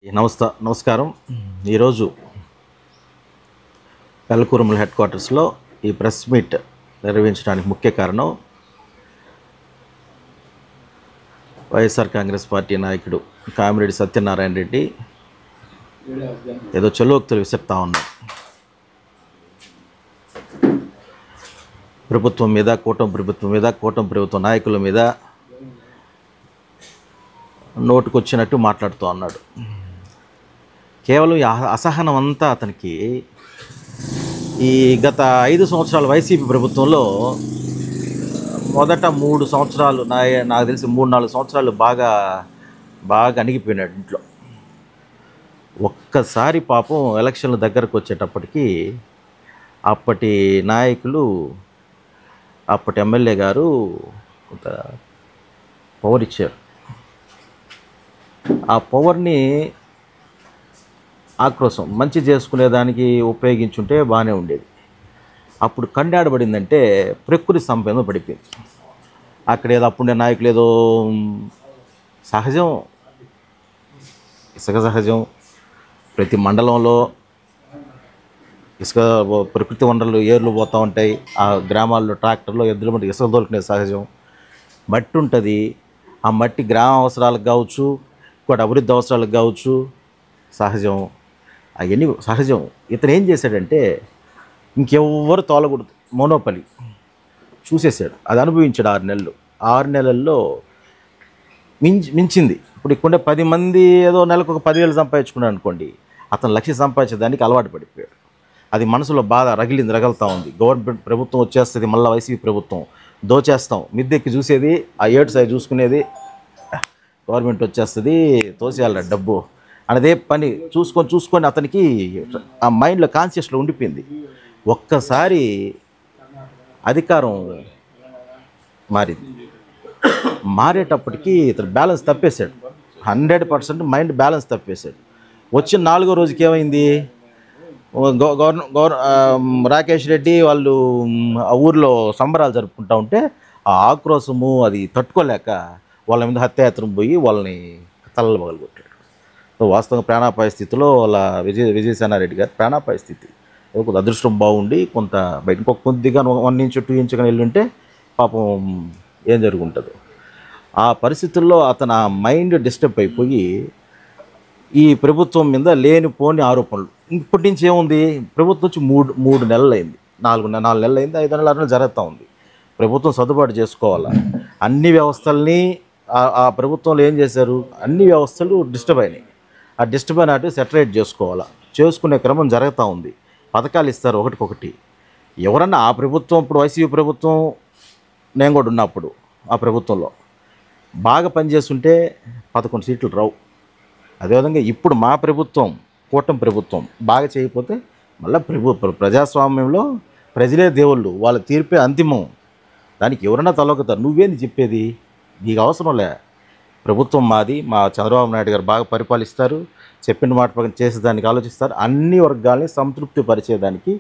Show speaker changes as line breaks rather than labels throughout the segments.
నమస్తా నమస్కారం ఈరోజు పెళ్ళకూరుమల హెడ్ క్వార్టర్స్లో ఈ ప్రెస్ మీట్ నిర్వహించడానికి ముఖ్య కారణం వైఎస్ఆర్ కాంగ్రెస్ పార్టీ నాయకుడు కామిరెడ్డి సత్యనారాయణ రెడ్డి ఏదో చెలోక్తులు విసిరుతా ఉన్నాడు ప్రభుత్వం మీద కూటమి ప్రభుత్వం మీద కూటమి ప్రభుత్వ నాయకుల మీద నోటుకొచ్చినట్టు మాట్లాడుతూ అన్నాడు కేవలం ఈ అహ- అసహనం అంతా అతనికి ఈ గత ఐదు సంవత్సరాల వైసీపీ ప్రభుత్వంలో మొదట మూడు సంవత్సరాలు నా నాకు తెలిసి మూడు నాలుగు సంవత్సరాలు బాగా బాగా అణిగిపోయినాడు ఇంట్లో ఒక్కసారి పాపం ఎలక్షన్ల దగ్గరకు వచ్చేటప్పటికి అప్పటి నాయకులు అప్పటి ఎమ్మెల్యే గారు కొంత పవర్ ఇచ్చారు ఆ పవర్ని ఆక్రోశం మంచి చేసుకునేదానికి ఉపయోగించుంటే బాగానే ఉండేది అప్పుడు కండాడబడిందంటే ప్రకృతి సంపద పడిపోయింది అక్కడ ఏదో అప్పుడే నాయకులు ఏదో మ్, సహజం ఇసుక సహజం ప్రతి మండలంలో ఇసుక ఓ- ప్రకృతి వనరులు ఏర్లు పోతూ ఉంటాయి ఆ గ్రామాల్లో ట్రాక్టర్లో ఎద్దుల మట్టి ఇసుక దొరికినది సహజం మట్టి ఉంటుంది ఆ మట్టి గ్రామ అవసరాలకు కావచ్చు ఇంకోటి అభివృద్ధి అవసరాలకు కావచ్చు సహజం అవన్నీ సహజం ఇతను ఏం చేశాడంటే ఇంకెవ్వరు తోలకూడదు మోనోపలి చూసేసాడు అది అనుభవించాడు ఆరు నెలలు ఆరు నెలల్లో మించి మించింది ఇప్పుడు ఇక్కడ పది మంది ఏదో నెలకు ఒక పదివేలు సంపాదించుకున్నాడు అనుకోండి అతను లక్ష సంపాదించేదానికి అలవాటు పడిపోయాడు అది మనసులో బాధ రగిలింది రగలుతూ ఉంది గవర్నమెంట్ ప్రభుత్వం వచ్చేస్తుంది మళ్ళీ వైసీపీ ప్రభుత్వం దోచేస్తాం మిద్దెక్కి చూసేది ఆ ఏడు సైడ్ చూసుకునేది గవర్నమెంట్ వచ్చేస్తుంది తోసేయాలి డబ్బు అనేదే పని చూసుకొని చూసుకొని అతనికి ఆ మైండ్లో కాన్షియస్లో ఉండిపోయింది ఒక్కసారి అధికారం మారింది మారేటప్పటికి ఇతను బ్యాలెన్స్ తప్పేశాడు హండ్రెడ్ పర్సెంట్ మైండ్ బ్యాలెన్స్ తప్పేశాడు వచ్చిన నాలుగో రోజుకి ఏమైంది గవ- గవర్న గవర్ ఆ, రాకేష్ రెడ్డి వాళ్ళు మ్, ఆ ఊర్లో సంబరాలు జరుపుకుంటా ఉంటే ఆ ఆక్రోశము అది తట్టుకోలేక వాళ్ళ మీద హత్యాయత్నం పోయి వాళ్ళని తలలు పగలగొట్టాడు సో వాస్తవంగా ప్రాణాపాయ స్థితిలో వాళ్ళ విజయ విజయసేనారెడ్డి గారు ప్రాణాపాయ స్థితి ఏదో కొంత అదృష్టం బాగుండి కొంత బయట ఇంకొక కొద్దిగా వన్ ఇంచ్ టూ ఇంచ్ కానీ వెళ్ళుంటే పాపం ఏం జరుగుంటుందో ఆ పరిస్థితుల్లో అతను ఆ మైండ్ డిస్టర్బ్ అయిపోయి ఈ ప్రభుత్వం మీద లేనిపోని ఆరోపణలు ఇప్పటి నుంచి ఏముంది ప్రభుత్వం వచ్చి మూడు మూడు నెలలు అయింది నాలుగు నె- నాలుగు నెలలు అయింది ఐదు నెలలు ఆరు నెలలు జరుగుతూ ఉంది ప్రభుత్వం సర్దుబాటు చేసుకోవాలా అన్ని వ్యవస్థల్ని ఆ- ఆ ప్రభుత్వంలో ఏం చేశారు అన్ని వ్యవస్థలు డిస్టర్బ్ అయినాయి ఆ డిస్టర్బ్ అయినట్టు సెటరేట్ చేసుకోవాలా చేసుకునే క్రమం జరుగుతూ ఉంది పథకాలు ఇస్తారు ఒకటికొకటి ఎవరన్నా ఆ ప్రభుత్వం ఇప్పుడు వైసీపీ ప్రభుత్వం నేను కూడా ఉన్నప్పుడు ఆ ప్రభుత్వంలో బాగా పనిచేస్తుంటే పదకొండు సీట్లు రావు అదేవిధంగా ఇప్పుడు మా ప్రభుత్వం కూటమి ప్రభుత్వం బాగా చేయకపోతే మళ్ళీ ప్రభు ప్ర- ప్రజాస్వామ్యంలో ప్రజలే దేవుళ్ళు వాళ్ళ తీర్పే అంతిమం దానికి ఎవరైనా తలొక్కుతారు నువ్వేంది చెప్పేది నీకు అవసరంలే ప్రభుత్వం మాది మా చంద్రబాబు నాయుడు గారు బాగా పరిపాలిస్తారు చెప్పిన మాట ప్రకారం చేసేదానికి ఆలోచిస్తారు అన్ని వర్గాల్ని సంతృప్తి పరిచేదానికి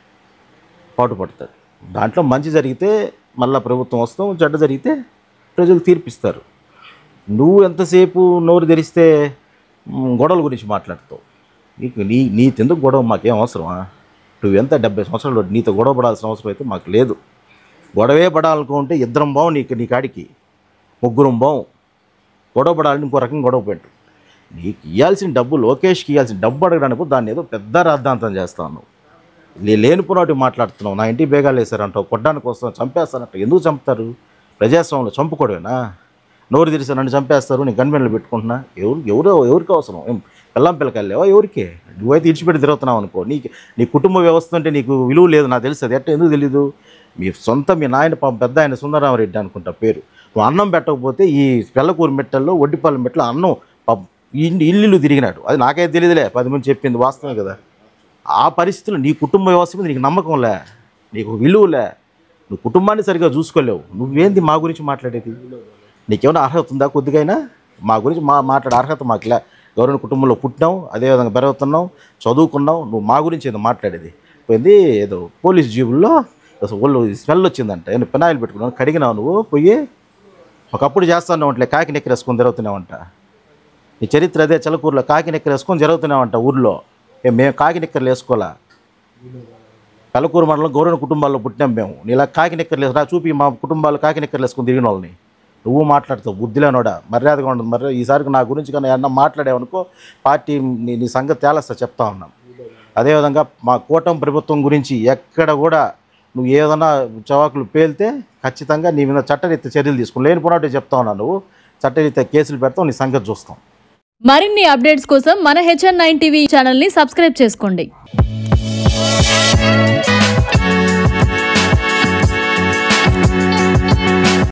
పాటుపడతారు దాంట్లో మంచి జరిగితే మళ్ళీ ప్రభుత్వం వస్తాం చెడ్డ జరిగితే ప్రజలు తీర్పిస్తారు నువ్వు ఎంతసేపు నోరు తెరిస్తే మ్, గొడవల గురించి మాట్లాడుతావు నీకు నీ నీ ఎందుకు గొడవ మాకేం అవసరమా నువ్వు ఎంత డెబ్బై సంవత్సరాలు నీతో గొడవ పడాల్సిన అవసరం అయితే మాకు లేదు గొడవే పడాలనుకుంటే ఇద్దరం బావు నీకు నీ కాడికి ముగ్గురం బావు గొడవ పడాలని ఇంకో రకంగా గొడవ పెట్టు నీకు ఇవ్వాల్సిన డబ్బు లోకేష్కి ఇవ్వాల్సిన డబ్బు అడగడానికి దాన్ని ఏదో పెద్ద రాద్ధాంతం చేస్తాను లే- లేనిపోయినట్టు మాట్లాడుతున్నావు నా ఇంటికి బేగాలు వేశారంటావు కొట్టడానికి వస్తాను చంపేస్తానంట ఎందుకు చంపుతారు ప్రజాస్వామ్యంలో చంపుకోవడమేనా నోరు తెరిసి నన్ను చంపేస్తారు నేను గన్మెన్లు పెట్టుకుంటున్నా ఎవరు ఎవరో ఎవరికి అవసరం ఏం పిల్లం పిల్లకాయలు లేవా ఎవరికి నువ్వైతే ఇడిచిపెట్టి తిరుగుతున్నావు అనుకో నీకు నీ కుటుంబ వ్యవస్థ అంటే నీకు విలువ లేదు నాకు తెలుసు అది ఎట్ట ఎందుకు తెలీదు మీ సొంత మీ నాయన పాపం పెద్ద ఆయన సుందరరామరెడ్డి అనుకుంటా పేరు నువ్వు అన్నం పెట్టకపోతే ఈ పిల్లకూరు మెట్టల్లో ఒడ్డిపల్లి మెట్టలో అన్నం పాపం ఇల్లు ఇల్లు తిరిగినాడు అది నాకైతే తెలియదులే పది మంది చెప్పింది వాస్తవమే కదా ఆ పరిస్థితుల్లో నీ కుటుంబ వ్యవస్థ మీద నీకు నమ్మకంలే నీకు విలువలే నువ్వు కుటుంబాన్ని సరిగ్గా చూసుకోలేవు నువ్వేంది మా గురించి మాట్లాడేది నీకేమైనా అర్హత ఉందా కొద్దిగైనా మా గురించి మా మాట్లాడే అర్హత మాకు లే గౌరవ కుటుంబంలో పుట్టినాం అదేవిధంగా పెరుగుతున్నాం చదువుకున్నాం నువ్వు మా గురించి ఏదో మాట్లాడేది పోయింది ఏదో పోలీస్ జీబుల్లో అసలు ఒళ్ళు స్మెల్ వచ్చిందంట ఏదో పినాయిల్ పెట్టుకున్నావు కడిగినావు నువ్వు పోయి ఒకప్పుడు చేస్తాను ఉంటలే కాకి నెక్కిరేసుకొని తిరుగుతున్నావంట ఈ చరిత్ర అదే చిలకూరులో కాకి నిక్కలు వేసుకొని జరుగుతున్నామంట ఊర్లో ఏ మేము కాకి నిక్కర్లు వేసుకోవాలా కలకూరు మండలం గౌరవ కుటుంబాల్లో పుట్టినాం మేము ఇలా కాకి నిక్కర్లు వేసు- రా చూపి మా కుటుంబాలు కాకి నిక్కర్లు వేసుకొని తిరిగిన వాళ్ళని నువ్వు మాట్లాడతావు బుద్ధిలేనోడా మర్యాదగా ఉండదు మరి ఈసారికి నా గురించి కానీ ఏమన్నా మాట్లాడావనుకో పార్టీ నీ నీ సంగతి తేలస్తా చెప్తా ఉన్నాం అదేవిధంగా మా కూటమి ప్రభుత్వం గురించి ఎక్కడ కూడా నువ్వు ఏదైనా చవాకులు పేలితే ఖచ్చితంగా నీ మీద చట్టరీత్యా చర్యలు తీసుకుని లేని పోనట్టు చెప్తా ఉన్నావు నువ్వు చట్టరీత్యా కేసులు పెడతావు నీ సంగతి చూస్తాం
మరిన్ని అప్డేట్స్ కోసం మన హెచ్ఎన్ నైన్ టీవీ ఛానల్ని సబ్స్క్రైబ్ చేసుకోండి